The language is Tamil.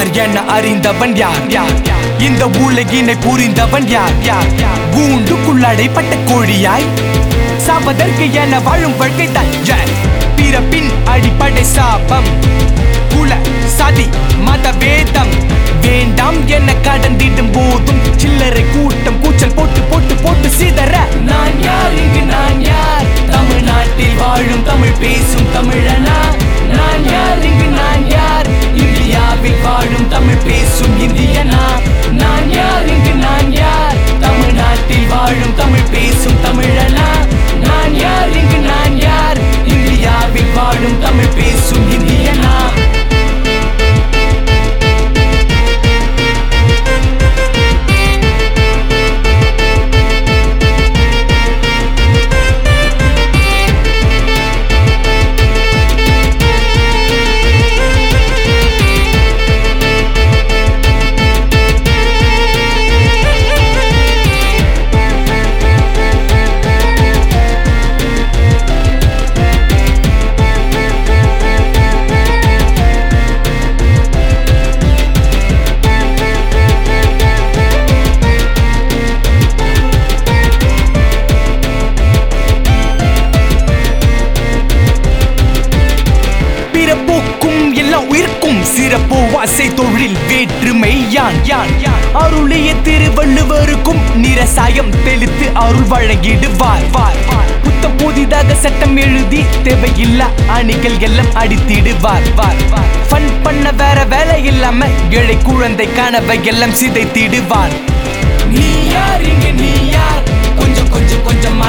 யார் என அறிந்தவன் யார் யார் யார்? இந்த உலகினை புரிந்தவன் யார் யார் யார்? கூண்டுக்குள்ளடைப்பட்ட கோழியாய் சாவதற்கு என வாழும் வாழ்க்கை தான் யார்? பிறப்பின் அடிப்படை சாபம் குல சதி மத வேதம் வேண்டாம் என கடந்திடும் போதும் சில்லறை கூட்டம் கூச்சல் போட்டு போட்டு போட்டு சிதற நான் யார் இங்கு நான் யார் தமிழ்நாட்டில் வாழும் தமிழ் பேசும் தமிழனா நான் யார் இங்கு நான் யார் இந்தியாவில் வாழும் தமிழ் பேசும் இந்தியனா நான் யார் இங்கு நான் யார் தமிழ்நாட்டில் வாழும் தமிழ் பேசும் தமிழனா நான் யார் இங்கு நான் யார் இந்தியாவில் வாழும் தமிழ் பேசும் இந்தியனா பிறப்போக்கும் எல்லா உயிர்க்கும் சிறப்போ வாசை தொழில் வேற்றுமை யான் யான் யான் அருளிய திருவள்ளுவருக்கும் நிரசாயம் தெளித்து அருள் வழங்கிடுவார் வார் வார் புத்தம் புதிதாக சட்டம் எழுதி தேவையில்லா அணிகள் எல்லாம் அடித்திடுவார் வார் வார் ஃபன் பண்ண வேற வேலை இல்லாம ஏழை குழந்தை கனவை எல்லாம் சிதைத்திடுவார் நீ யார் இங்க நீ யார் கொஞ்சம் கொஞ்சம் கொஞ்சம்